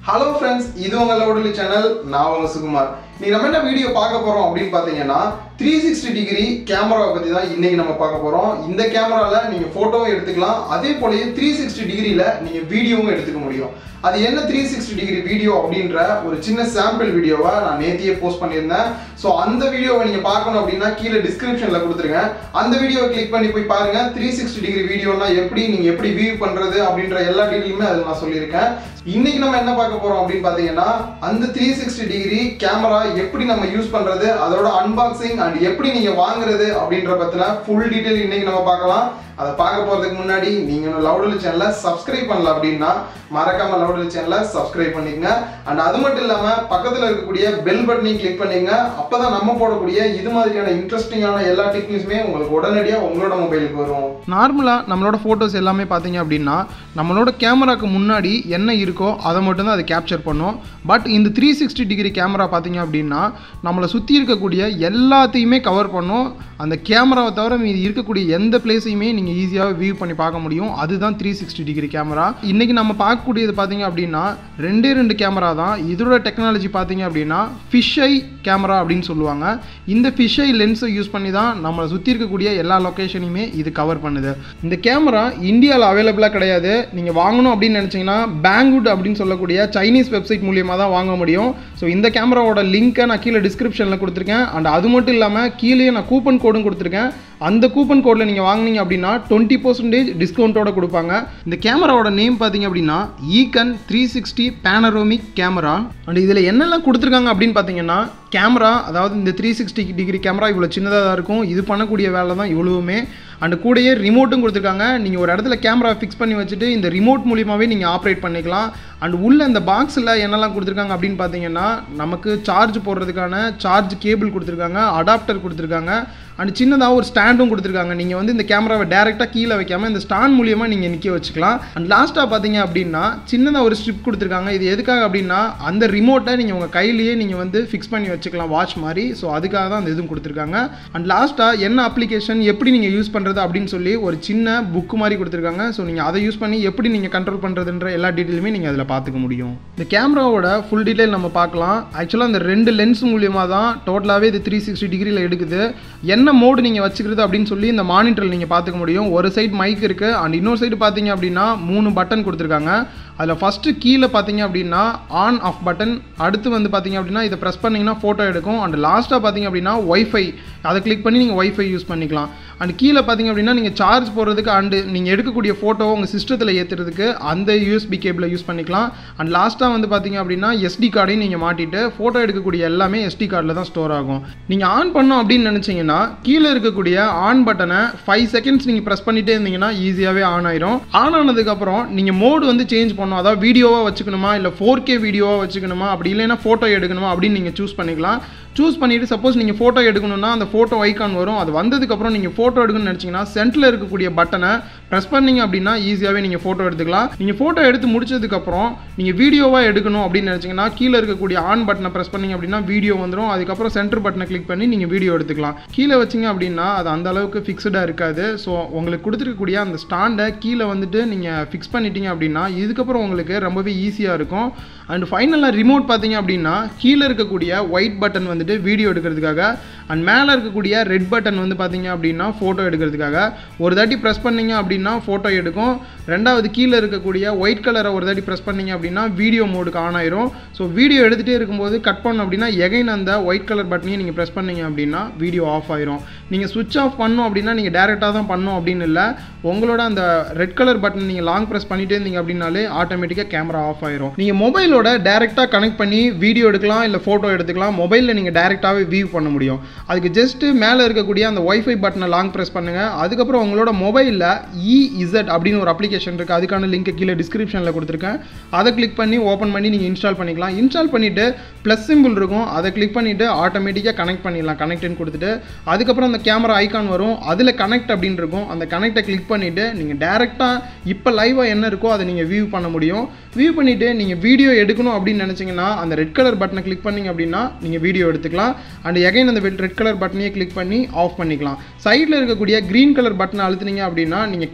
hello friends இது உங்கள் loudly channel நான் உங்க சுகுமார் நீ நம்ம என்ன வீடியோ பார்க்க போறோம் அப்படின்னு பார்த்தீங்கன்னா த்ரீ சிக்ஸ்டி டிகிரி கேமராவை பற்றி தான் இன்னைக்கு நம்ம பார்க்க போறோம் இந்த கேமராவில் நீங்கள் ஃபோட்டோவும் எடுத்துக்கலாம் அதே போலயே த்ரீ சிக்ஸ்டி டிகிரியில் நீங்கள் வீடியோவும் எடுத்துக்க முடியும் அது என்ன த்ரீ சிக்ஸ்டி டிகிரி வீடியோ அப்படின்ற ஒரு சின்ன சாம்பிள் வீடியோவை நான் நேத்தியே போஸ்ட் பண்ணியிருந்தேன் ஸோ அந்த வீடியோவை நீங்கள் பார்க்கணும் அப்படின்னா கீழே டிஸ்கிரிப்ஷனில் கொடுத்துருங்க அந்த வீடியோவை கிளிக் பண்ணி போய் பாருங்க த்ரீ சிக்ஸ்டி டிகிரி வீடியோனா எப்படி நீங்கள் எப்படி வியூ பண்ணுறது அப்படின்ற எல்லா டீட்டெயிலுமே அதில் நான் சொல்லியிருக்கேன் இன்னைக்கு நம்ம என்ன பார்க்க போறோம் அப்படின்னு பார்த்தீங்கன்னா அந்த த்ரீ சிக்ஸ்டி டிகிரி கேமரா எப்படி நம்ம யூஸ் பண்றது அதோட அன்பாக்சிங் அண்ட் எப்படி நீங்க வாங்குறது அப்படின்ற பத்தின ஃபுல் டீட்டெயில் இன்னைக்கு நம்ம பார்க்கலாம் அதை பார்க்க போறதுக்கு முன்னாடி நீங்க லவுடல் சேனலை சப்ஸ்கிரைப் பண்ணல அப்படின்னா மறக்காம லவுடல் சேனலை சப்ஸ்கிரைப் பண்ணிக்கங்க அண்ட் அது மட்டும் இல்லாம பக்கத்துல இருக்கக்கூடிய பெல் பட்டனையும் கிளிக் பண்ணிக்கங்க அப்பதான் நம்ம போடக்கூடிய இது மாதிரியான இன்ட்ரெஸ்டிங்கான எல்லா டெக்னிக்ஸுமே உங்களுக்கு உடனடியாக உங்களோட மொபைலுக்கு வரும் நார்மலாக நம்மளோட ஃபோட்டோஸ் எல்லாமே பார்த்தீங்க அப்படின்னா நம்மளோட கேமராக்கு முன்னாடி என்ன இருக்கோ அதை மட்டும்தான் அது கேப்சர் பண்ணும் பட் இந்த த்ரீ சிக்ஸ்டி டிகிரி கேமரா பார்த்தீங்க அப்படின்னா நம்மளை சுற்றி இருக்கக்கூடிய எல்லாத்தையுமே கவர் பண்ணும் அந்த கேமராவை தவிர மீதி இருக்கக்கூடிய எந்த பிளேஸையுமே நீங்கள் ஈஸியாக வியூ பண்ணி பார்க்க முடியும் அதுதான் த்ரீ சிக்ஸ்டி டிகிரி கேமரா இன்றைக்கி நம்ம பார்க்கக்கூடியது பார்த்தீங்க அப்படின்னா ரெண்டே ரெண்டு கேமரா தான் இதோட டெக்னாலஜி பார்த்தீங்க அப்படின்னா ஃபிஷ்ஐ கேமரா அப்படின்னு சொல்லுவாங்க இந்த ஃபிஷ்ஐ லென்ஸை யூஸ் பண்ணி தான் நம்மளை சுற்றி இருக்கக்கூடிய எல்லா லொக்கேஷனையுமே இது கவர் பண்ணுது இந்த கேமரா இந்தியாவில் அவைலபிளாக கிடையாது நீங்கள் வாங்கணும் அப்படின்னு நினச்சிங்கன்னா பேங்குட் அப்படின்னு சொல்லக்கூடிய சைனீஸ் வெப்சைட் மூலியமாக தான் வாங்க முடியும் ஸோ இந்த கேமராவோட லிங்க்கை நான் கீழே டிஸ்கிரிப்ஷனில் கொடுத்துருக்கேன் அண்ட் அது மட்டும் இல்லாமல் கீழே நான் கூப்பன் கோடும் கொடுத்துருக்கேன் அந்த கூப்பன் கோடில் நீங்கள் வாங்குனீங்க அப்படின்னா டுவெண்ட்டி பர்சன்டேஜ் டிஸ்கவுண்ட்டோட கொடுப்பாங்க இந்த கேமராவோட நேம் பார்த்தீங்க அப்படின்னா Eken three sixty panoramic camera and இதில் என்னெல்லாம் கொடுத்துருக்காங்க அப்படின்னு பார்த்தீங்கன்னா கேமரா அதாவது இந்த த்ரீ சிக்ஸ்டி டிகிரி கேமரா இவ்வளோ சின்னதாக தான் இருக்கும் இது பண்ணக்கூடிய வேலை தான் இவ்வளவுமே அண்ட் கூடயே ரிமோட்டும் கொடுத்துருக்காங்க நீங்கள் ஒரு இடத்துல கேமரா ஃபிக்ஸ் பண்ணி வச்சுட்டு இந்த ரிமோட் மூலியமாகவே நீங்கள் ஆப்ரேட் பண்ணிக்கலாம் அண்ட் உள்ள இந்த பாக்ஸில் என்னெல்லாம் கொடுத்துருக்காங்க அப்படின்னு பார்த்தீங்கன்னா நமக்கு சார்ஜ் போடுறதுக்கான சார்ஜ் கேபிள் கொடுத்துருக்காங்க அடாப்டர் கொடுத்துருக்காங்க அண்ட் சின்னதாக ஒரு ஸ்டாண்டும் கொடுத்துருக்காங்க நீங்கள் வந்து இந்த கேமராவை டேரெக்டாக கீழே வைக்காமல் இந்த ஸ்டாண்ட் மூலியமாக நீங்கள் நிற்க வச்சுக்கலாம் அண்ட் லாஸ்ட்டாக பார்த்தீங்க அப்படின்னா சின்னதாக ஒரு ஸ்ட்ரிப் கொடுத்துருக்காங்க இது எதுக்காக அப்படின்னா அந்த ரிமோட்டை நீங்கள் உங்கள் கையிலேயே நீங்கள் வந்து ஃபிக்ஸ் பண்ணி வச்சுக்கலாம் வாட்ச் மாதிரி ஸோ அதுக்காக தான் அந்த இதுவும் கொடுத்துருக்காங்க அண்ட் லாஸ்ட்டாக என்ன அப்ளிகேஷன் எப்படி நீங்கள் யூஸ் பண்ணுறது அப்படின்னு சொல்லி ஒரு சின்ன புக்கு மாதிரி கொடுத்துருக்காங்க ஸோ நீங்கள் அதை யூஸ் பண்ணி எப்படி நீங்கள் கண்ட்ரோல் பண்ணுறதுன்ற எல்லா டீட்டெயிலுமே நீங்கள் அதில் பார்த்துக்க முடியும் இந்த கேமராவோட ஃபுல் டீட்டெயில் நம்ம பார்க்கலாம் ஆக்சுவலாக அந்த ரெண்டு லென்ஸ் மூலியமாக தான் டோட்டலாகவே இது த்ரீ சிக்ஸ்டி டிகிரியில் எடுக்குது என்ன மோடு நீங்கள் வச்சுக்கிறது அப்படின்னு சொல்லி இந்த மானிட்டரில் நீங்கள் பார்த்துக்க முடியும் ஒரு சைடு மைக் இருக்குது அண்ட் இன்னொரு சைடு பார்த்தீங்க அப்படின்னா மூணு பட்டன் கொடுத்துருக்காங்க அதில் ஃபஸ்ட்டு கீழே பார்த்தீங்க அப்படின்னா ஆன் ஆஃப் பட்டன் அடுத்து வந்து பார்த்தீங்க அப்படின்னா இதை ப்ரெஸ் பண்ணிங்கன்னா ஃபோட்டோ எடுக்கும் அண்ட் லாஸ்ட்டாக பார்த்தீங்க அப்படின்னா ஒய்ஃபை அதை கிளிக் பண்ணி நீங்கள் ஒய்ஃபை யூஸ் பண்ணிக்கலாம் அண்ட் கீழே பார்த்தீங்க அப்படின்னா நீங்கள் சார்ஜ் போடுறதுக்கு அண்டு நீங்கள் எடுக்கக்கூடிய ஃபோட்டோ உங்கள் சிஸ்டத்தில் ஏற்றுறதுக்கு அந்த யூஎஸ்பி கேபிளை யூஸ் பண்ணிக்கலாம் அண்ட் லாஸ்ட்டாக வந்து பார்த்தீங்க அப்படின்னா எஸ்டி கார்டையும் நீங்கள் மாட்டிட்டு ஃபோட்டோ எடுக்கக்கூடிய எல்லாமே எஸ்டி கார்டில் தான் ஸ்டோர் ஆகும் நீங்கள் ஆன் பண்ணோம் அப்படின்னு நினச்சிங்கன்னா கீழே இருக்கக்கூடிய ஆன் பட்டனை ஃபைவ் செகண்ட்ஸ் நீங்கள் ப்ரெஸ் பண்ணிட்டே இருந்தீங்கன்னா ஈஸியாகவே ஆன் ஆயிரும் ஆன் ஆனதுக்கப்புறம் நீங்கள் மோடு வந்து சேஞ்ச் பண்ணணும் அதாவது வீடியோவாக வச்சுக்கணுமா இல்லை ஃபோர் கே வீடியோவாக வச்சுக்கணுமா அப்படி இல்லைன்னா ஃபோட்டோ எடுக்கணுமா அப்படின்னு நீங்கள் சூஸ் பண்ணிக்கலாம் சூஸ் பண்ணிவிட்டு சப்போஸ் நீங்கள் ஃபோட்டோ எடுக்கணும்னா அந்த ஃபோட்டோ ஐக்கான் வரும் அது வந்ததுக்கப்புறம் நீங்கள் ஃபோட்டோ எடுக்கணும்னு நினச்சிங்கன்னா சென்டரில் இருக்கக்கூடிய பட்டனை ப்ரெஸ் பண்ணிங்க அப்படின்னா ஈஸியாகவே நீங்கள் ஃபோட்டோ எடுத்துக்கலாம் நீங்கள் ஃபோட்டோ எடுத்து முடிச்சதுக்கப்புறம் நீங்கள் வீடியோவாக எடுக்கணும் அப்படின்னு நினச்சிங்கன்னா கீழே இருக்கக்கூடிய ஆன் பட்டனை ப்ரெஸ் பண்ணிங்க அப்படின்னா வீடியோ வந்துடும் அதுக்கப்புறம் சென்டர் பட்டனை கிளிக் பண்ணி நீங்கள் வீடியோ எடுத்துக்கலாம் கீழே வச்சிங்க அப்படின்னா அது அந்த அளவுக்கு ஃபிக்ஸ்டாக இருக்காது ஸோ உங்களுக்கு கொடுத்துருக்கக்கூடிய அந்த ஸ்டாண்டை கீழே வந்துட்டு நீங்கள் ஃபிக்ஸ் பண்ணிட்டீங்க அப்படின்னா இதுக்கப்புறம் உங்களுக்கு ரொம்பவே ஈஸியாக இருக்கும் அண்ட் ஃபைனலாக ரிமோட் பார்த்தீங்க அப்படின்னா கீழே இருக்கக்கூடிய ஒயிட் பட்டன் வந்துட்டு வீடியோ எடுக்கிறதுக்காக அண்ட் மேலே இருக்கக்கூடிய ரெட் பட்டன் வந்து பார்த்தீங்க அப்படின்னா ஃபோட்டோ எடுக்கிறதுக்காக ஒரு தாட்டி ப்ரெஸ் பண்ணீங்க அப்படின்னா ஃபோட்டோ எடுக்கும் ரெண்டாவது கீழே இருக்கக்கூடிய ஒயிட் கலரை ஒரு தாட்டி ப்ரெஸ் பண்ணீங்க அப்படின்னா வீடியோ மோடுக்கு ஆன் ஆயிரும் ஸோ வீடியோ எடுத்துகிட்டே இருக்கும்போது கட் பண்ணோம் அப்படின்னா எகைன் அந்த ஒயிட் கலர் பட்டனையும் நீங்கள் ப்ரெஸ் பண்ணீங்க அப்படின்னா வீடியோ ஆஃப் ஆயிரும் நீங்கள் சுவிட்ச் ஆஃப் பண்ணோம் அப்படின்னா நீங்கள் டேரெக்டாக தான் பண்ணணும் அப்படின்னு இல்லை உங்களோட அந்த ரெட் கலர் பட்டன் நீங்கள் லாங் ப்ரெஸ் பண்ணிட்டே இருந்தீங்க அப்படின்னாலே ஆட்டோமேட்டிக்காக கேமரா ஆஃப் ஆயிரும் நீங்கள் மொபைலோட டேரெக்டாக கனெக்ட் பண்ணி வீடியோ எடுக்கலாம் இல்லை ஃபோட்டோ எடுத்துக்கலாம் மொபைலில் நீங்கள் டேரெக்டாகவே வியூ பண்ண முடியும் அதுக்கு ஜஸ்ட்டு மேலே இருக்கக்கூடிய அந்த ஒய்ஃபை பட்டனை லாங் ப்ரெஸ் பண்ணுங்கள் அதுக்கப்புறம் உங்களோட மொபைலில் இஇசட் அப்படின்னு ஒரு அப்ளிகேஷன் இருக்குது அதுக்கான லிங்க் கீழே டிஸ்கிரிப்ஷனில் கொடுத்துருக்கேன் அதை கிளிக் பண்ணி ஓப்பன் பண்ணி நீங்கள் இன்ஸ்டால் பண்ணிக்கலாம் இன்ஸ்டால் பண்ணிவிட்டு ப்ளஸ் சிம்பிள் இருக்கும் அதை கிளிக் பண்ணிவிட்டு ஆட்டோமேட்டிக்காக கனெக்ட் பண்ணிடலாம் கனெக்ட்னு கொடுத்துட்டு அதுக்கப்புறம் அந்த கேமரா ஐக்கான் வரும் அதில் கனெக்ட் அப்படின்னு இருக்கும் அந்த கனெக்டை கிளிக் பண்ணிவிட்டு நீங்கள் டேரெக்டாக இப்போ லைவாக என்ன இருக்கோ அதை நீங்கள் வியூ பண்ண முடியும் வியூ பண்ணிவிட்டு நீங்கள் வீடியோ எடுக்கணும் அப்படின்னு நினச்சிங்கன்னா அந்த ரெட் கலர் பட்டனை கிளிக் பண்ணிங்க அப்படின்னா நீங்கள் வீடியோ எடுத்துக்கலாம் அண்ட் எகைன் அந்த ரெட் கலர் பட்டனையே கிளிக் பண்ணி ஆஃப் பண்ணிக்கலாம் சைடில் இருக்கக்கூடிய க்ரீன் கலர் பட்டனை அழுத்துனீங்க அப்படின்னா நீங்கள்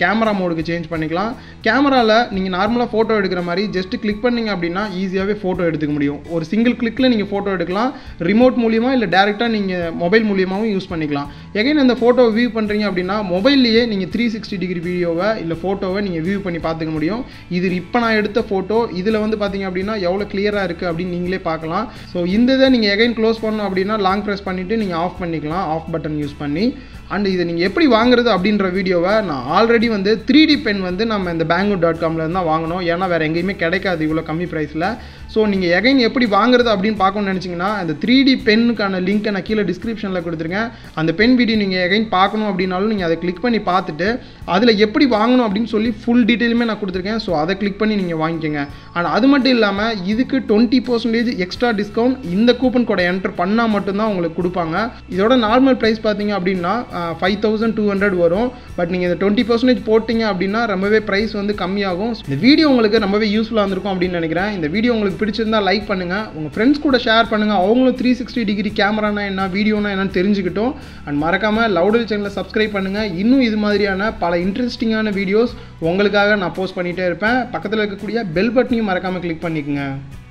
கேமரா மோடுக்கு சேஞ்ச் பண்ணிக்கலாம் கேமராவில் நீங்கள் நார்மலாக ஃபோட்டோ எடுக்கிற மாதிரி ஜஸ்ட் கிளிக் பண்ணீங்க அப்படின்னா ஈஸியாகவே ஃபோட்டோ எடுத்துக்க முடியும் ஒரு சிங்கிள் கிளிக்கில் நீங்கள் ஃபோட்டோ எடுக்கலாம் ரிமோட் மூலியமா இல்லை டேரெக்டாக நீங்கள் மொபைல் மூலியமாகவும் யூஸ் பண்ணிக்கலாம் எகைன் அந்த ஃபோட்டோ வியூ பண்ணுறீங்க அப்படின்னா மொபைல்லையே நீங்கள் த்ரீ சிக்ஸ்டி டிகிரி வீடியோவை இல்லை ஃபோட்டோவை நீங்கள் வியூ பண்ணி பார்த்துக்க முடியும் இது இப்போ நான் எடுத்த ஃபோட்டோ இதில் வந்து பார்த்தீங்க அப்படின்னா எவ்வளோ கிளியராக இருக்குது அப்படின்னு நீங்களே பார்க்கலாம் ஸோ இந்த இதை நீங்கள் எகைன் க்ளோஸ் பண்ணணும் அப்படின்னா லாங் ப்ரெஸ் பண்ணிவிட்டு நீங்கள் ஆஃப் பண்ணிக்கலாம் ஆஃப் பட்டன் யூஸ் பண்ணி அண்ட் இதை நீங்கள் எப்படி வாங்குறது அப்படின்ற வீடியோவை நான் ஆல்ரெடி வந்து த்ரீ டி பென் வந்து நம்ம இந்த பேங்கூர் டாட் காமில் தான் வாங்கினோம் ஏன்னா வேறு எங்கேயுமே கிடைக்காது இவ்வளோ கம்மி ப்ரைஸில் ஸோ நீங்கள் எகைன் எப்படி வாங்குறது அப்படின்னு பார்க்கணும்னு நினச்சிங்கன்னா அந்த த்ரீ டி பென்னுக்கான லிங்க்கை நான் கீழே டிஸ்கிரிப்ஷனில் கொடுத்துருக்கேன் அந்த பென் வீடியோ நீங்கள் எகைன் பார்க்கணும் அப்படின்னாலும் நீங்கள் அதை கிளிக் பண்ணி பார்த்துட்டு அதில் எப்படி வாங்கணும் அப்படின்னு சொல்லி ஃபுல் டீட்டெயிலுமே நான் கொடுத்துருக்கேன் ஸோ அதை கிளிக் பண்ணி நீங்கள் வாங்கிக்கோங்க அண்ட் அது மட்டும் இல்லாமல் இதுக்கு டுவெண்ட்டி பர்சன்டேஜ் எக்ஸ்ட்ரா டிஸ்கவுண்ட் இந்த கூப்பன் கோடை என்டர் பண்ணால் மட்டும்தான் உங்களுக்கு கொடுப்பாங்க இதோட நார்மல் ப்ரைஸ் பார்த்தீங்க அப்படின்னா ஃபைவ் தௌசண்ட் டூ ஹண்ட்ரட் வரும் பட் நீங்கள் இந்த டுவெண்ட்டி பர்சன்டேஜ் போட்டிங்க அப்படின்னா ரொம்பவே ப்ரைஸ் வந்து கம்மியாகும் இந்த வீடியோ உங்களுக்கு ரொம்பவே யூஸ்ஃபுல்லாக இருந்திருக்கும் அப்படின்னு நினைக்கிறேன் இந்த வீடியோ உங்களுக்கு பிடிச்சிருந்தா லைக் பண்ணுங்கள் உங்கள் ஃப்ரெண்ட்ஸ் கூட ஷேர் பண்ணுங்கள் அவங்களும் த்ரீ சிக்ஸ்டி டிகிரி கேமரானா என்ன வீடியோனா என்னன்னு தெரிஞ்சுக்கிட்டோம் அண்ட் மறக்காமல் லவுடல் சேனலை சப்ஸ்கிரைப் பண்ணுங்கள் இன்னும் இது மாதிரியான பல இன்ட்ரெஸ்டிங்கான வீடியோஸ் உங்களுக்காக நான் போஸ்ட் பண்ணிகிட்டே இருப்பேன் பக்கத்தில் இருக்கக்கூடிய பெல் பட்டனையும் மறக்காமல் கிளிக் பண்ணிக்கோங்க